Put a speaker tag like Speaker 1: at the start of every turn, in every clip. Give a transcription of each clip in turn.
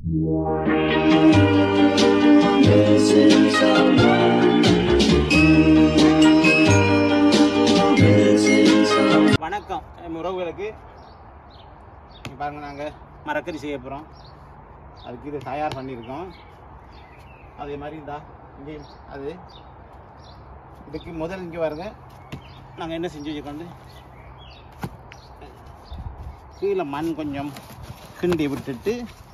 Speaker 1: வணக்கம் என் உறவுகளுக்கு இங்க பாருங்க நாங்கள் மரக்கறி செய்ய போகிறோம் அதுக்கு இது தயார் பண்ணியிருக்கோம் அதே மாதிரி இந்தா இங்கே அது இதுக்கு முதல் இங்கே பாருங்க நாங்கள் என்ன செஞ்சு வச்சுக்கோண்டு கீழே மண் கொஞ்சம் கிண்டி விட்டுட்டு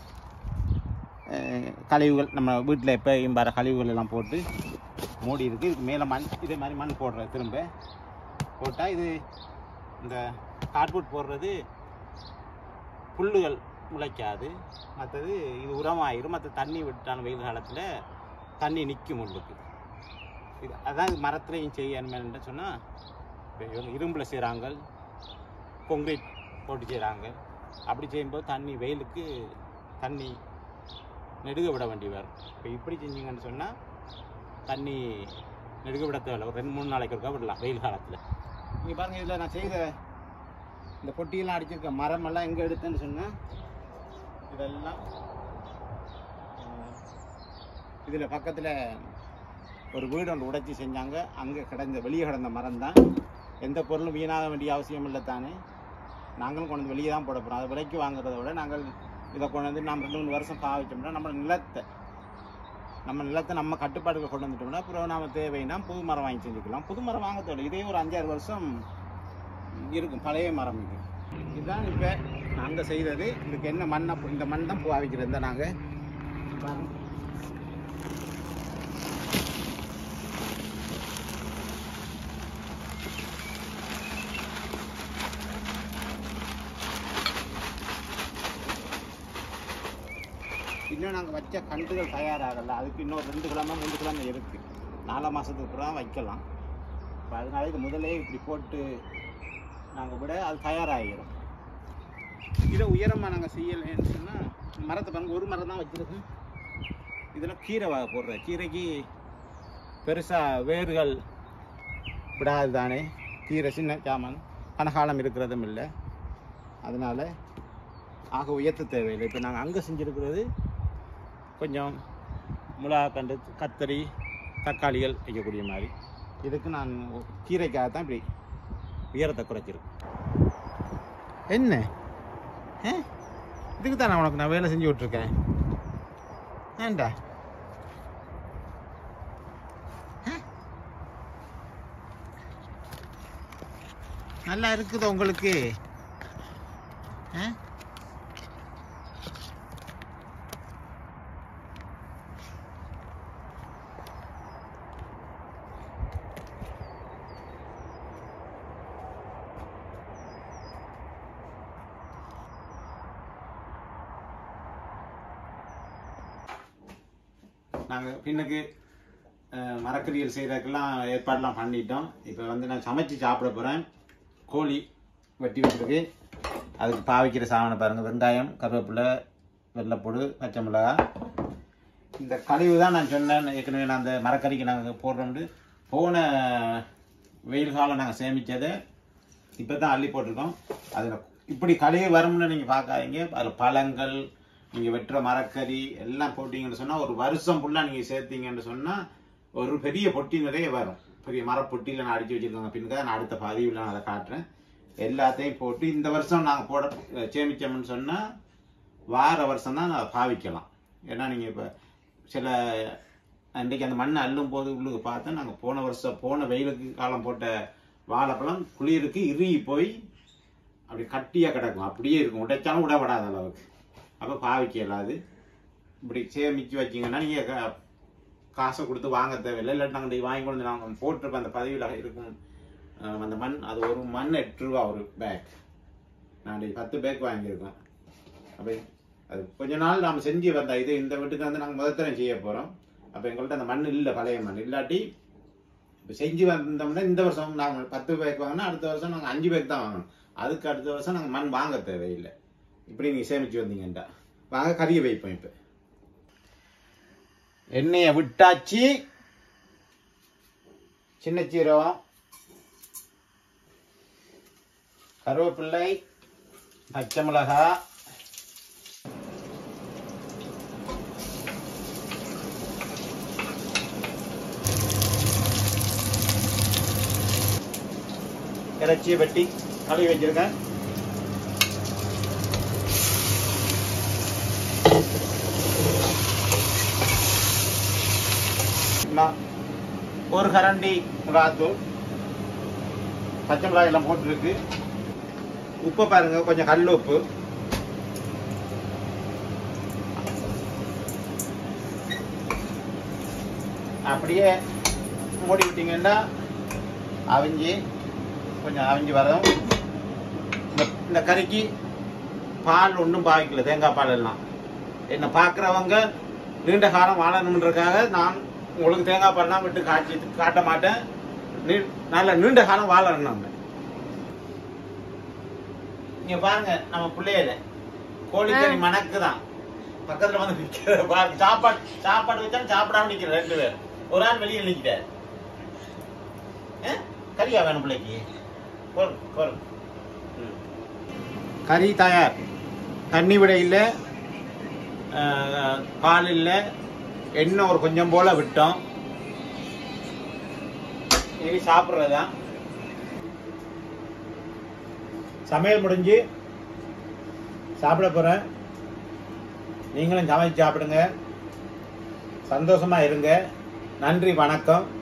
Speaker 1: அஹ், கழிவுகள் நம்ம வீட்டில் எப்பயும் வர கழிவுகள் எல்லாம் போட்டு மூடி இருக்கு இதுக்கு மேலே மண் இதே மாதிரி மண் போடுறது திரும்ப போட்டால் இது இந்த கார்ட்போர்ட் போடுறது புல்லுகள் முளைக்காது மற்றது இது உரமாயிரும் மற்ற தண்ணி விட்டான வெயில் காலத்தில் தண்ணி நிற்கும் உள்ளுக்கு இது அதான் இது மரத்துலையும் செய்யணுமே சொன்னால் இப்போ இவங்க இரும்பில் செய்கிறாங்க கொங்கிரீட் போட்டு செய்கிறாங்க அப்படி செய்யும்போது தண்ணி வெயிலுக்கு தண்ணி நெடுக விட வேண்டி வரும் இப்போ இப்படி செஞ்சீங்கன்னு சொன்னால் தண்ணி நெடுக விட தேவையில்ல ஒரு ரெண்டு மூணு நாளைக்கு ஒருக்கா விடலாம் வெயில் காலத்தில் இங்கே பாருங்க இதில் நான் செய்த இந்த பொட்டியெல்லாம் அடிச்சிருக்க மரமெல்லாம் எங்கே எடுத்தேன்னு சொன்னால் இதெல்லாம் இதில் பக்கத்தில் ஒரு வீடு ஒன்று உடைச்சி செஞ்சாங்க அங்கே கிடந்த வெளியே கிடந்த மரம் தான் எந்த பொருளும் வீணாக வேண்டிய அவசியம் இல்லை தானே நாங்களும் கொண்டு வந்து வெளியே தான் போட போகிறோம் அதை விலைக்கு வாங்குறத விட நாங்கள் இதை கொண்டு வந்து நம்ம ரெண்டு மூணு வருஷம் பாவிச்சோம்னா நம்ம நிலத்தை நம்ம நிலத்தை நம்ம கட்டுப்பாடுக்கு கொண்டு வந்துட்டோம்னா அப்புறம் நாம தேவைன்னா புது மரம் வாங்கி செஞ்சுக்கலாம் புது மரம் வாங்க தேவை இதே ஒரு அஞ்சாறு வருஷம் இருக்கும் பழைய மரம் இது இதுதான் இப்போ நாங்கள் செய்தது இதுக்கு என்ன மண்ணை இந்த மண் தான் பாவிக்கிறது இந்த நாங்கள் இன்னும் நாங்கள் வச்ச கன்றுகள் தயாராகல அதுக்கு இன்னும் ரெண்டு கிழமை மூணு கிழமை இருக்குது நாலாம் மாதத்துக்கு அப்புறம் வைக்கலாம் இப்போ அதனால இது முதலே இப்படி போட்டு நாங்கள் விட அது தயாராகிடும் இதை உயரமாக நாங்கள் செய்யலைன்னு சொன்னால் மரத்தை பாருங்க ஒரு மரம் தான் வச்சுருக்கோம் இதில் கீரை வகை போடுறேன் கீரைக்கு பெருசாக வேர்கள் விடாது தானே கீரை சின்ன சாமான் கனகாலம் இருக்கிறதும் இல்லை அதனால் ஆக உயர்த்த தேவையில்லை இப்போ நாங்கள் அங்கே செஞ்சுருக்கிறது கொஞ்சம் மிளகாக்கண்டு கத்தரி தக்காளிகள் வைக்கக்கூடிய மாதிரி இதுக்கு நான் கீரைக்காக தான் இப்படி உயரத்தை குறைச்சிருக்கேன் என்ன ஆ? இதுக்கு தான் நான் உனக்கு நான் வேலை செஞ்சு விட்ருக்கேன் ஏண்டா ஆ? நல்லா இருக்குது உங்களுக்கு ஆ நாங்கள் பின்னுக்கு அஹ், மரக்கறிகள் செய்கிறதுக்கெல்லாம் ஏற்பாடெல்லாம் பண்ணிட்டோம் இப்போ வந்து நான் சமைச்சு சாப்பிட போகிறேன் கோழி வெட்டி வச்சிருக்கு அதுக்கு பாவிக்கிற சாதனை பாருங்கள் வெங்காயம் கருவேப்பிலை வெள்ளைப்பூடு பச்சை மிளகாய் இந்த கழிவு தான் நான் சொன்னேன் ஏற்கனவே நான் அந்த மரக்கறிக்கு நாங்கள் போடுறோம்னு போன வெயில் காலம் நாங்கள் சேமித்ததை இப்போ தான் அள்ளி போட்டிருக்கோம் அதில் இப்படி கழிவு வரும்னு நீங்கள் பார்க்காதீங்க அதில் பழங்கள் நீங்கள் வெட்டுற மரக்கறி எல்லாம் போட்டீங்கன்னு சொன்னால் ஒரு வருஷம் ஃபுல்லாக நீங்கள் சேர்த்தீங்கன்னு சொன்னால் ஒரு பெரிய பொட்டி நிறைய வரும் பெரிய மரப்பொட்டியில் நான் அடித்து வச்சுருக்கோங்க பின்னுக்காக நான் அடுத்த பதிவில் நான் அதை காட்டுறேன் எல்லாத்தையும் போட்டு இந்த வருஷம் நாங்கள் போட சேமிச்சோம்னு சொன்னால் வார வருஷம் தான் அதை பாவிக்கலாம் ஏன்னா நீங்கள் இப்போ சில அன்றைக்கு அந்த மண்ணை அள்ளும் போது உள்ளுக்கு பார்த்தா நாங்கள் போன வருஷம் போன வெயிலுக்கு காலம் போட்ட வாழைப்பழம் குளிருக்கு இறுகி போய் அப்படி கட்டியாக கிடக்கும் அப்படியே இருக்கும் உடைச்சாலும் விடப்படாத அளவுக்கு அப்போ பாவிக்க இயலாது இப்படி சேமிச்சு வச்சிங்கன்னா நீங்கள் காசை கொடுத்து வாங்க தேவையில்லை இல்லை நாங்கள் இன்றைக்கி வாங்கி கொண்டு நாங்கள் போட்டிருப்போம் அந்த பதிவில் இருக்கும் அஹ் அந்த மண் அது ஒரு மண் எட்டு ரூபா ஒரு பேக் நான் இன்றைக்கி பத்து பேக் வாங்கியிருக்கோம் அப்போ அது கொஞ்ச நாள் நாம் செஞ்சு வந்தா இது இந்த வீட்டுக்கு வந்து நாங்கள் முதத்தரம் செய்ய போகிறோம் அப்போ எங்கள்கிட்ட அந்த மண் இல்லை பழைய மண் இல்லாட்டி இப்போ செஞ்சு வந்தோம்னா இந்த வருஷம் நாங்கள் பத்து பேக் வாங்கினா அடுத்த வருஷம் நாங்கள் அஞ்சு பேக் தான் வாங்கணும் அதுக்கு அடுத்த வருஷம் நாங்கள் மண் வாங்க தேவையில்லை இப்படி நீங்கள் சேமிச்சு வந்தீங்கன்டா வாங்க கறியை வைப்போம் இப்போ எண்ணெயை விட்டாச்சு சின்ன சீரகம் கருவேப்பிள்ளை பச்சை மிளகாய் இறைச்சியை வெட்டி கழுவி வச்சிருக்கேன் நான் ஒரு கரண்டி மிளகாத்தூள் பச்சை மிளகாய் எல்லாம் போட்டுருக்கு உப்பு பாருங்க கொஞ்சம் கல் உப்பு அப்படியே மூடி விட்டீங்கன்னா அவிஞ்சி கொஞ்சம் அவிஞ்சி வரும் இந்த இந்த கறிக்கு பால் ஒன்றும் பாவிக்கல தேங்காய் பால் எல்லாம் என்னை பார்க்குறவங்க நீண்ட காலம் வாழணுன்றதுக்காக நான் உங்களுக்கு தேங்காய் பால்லாம் விட்டு காய்ச்சி காட்ட மாட்டேன் நீ நல்ல நீண்ட காலம் வாழணும் நம்ம இங்க பாருங்க நம்ம பிள்ளையில கோழிக்கறி மணக்கு தான் பக்கத்துல வந்து நிக்கிற பாருங்க சாப்பாடு சாப்பாடு வச்சா சாப்பிடாம நிக்கிற ரெண்டு பேர் ஒரு ஆள் வெளியே நிக்கிறார் ஆ? கறியா வேணும் பிள்ளைக்கு போடு, போடு. ம். கறி தயார் தண்ணி விட இல்லை பால் இல்லை எண்ணெய் ஒரு கொஞ்சம் போல விட்டோம் இனி சாப்பிட்றதுதான் சமையல் முடிஞ்சு சாப்பிட போறேன் நீங்களும் சமைச்சு சாப்பிடுங்க சந்தோஷமா இருங்க நன்றி வணக்கம்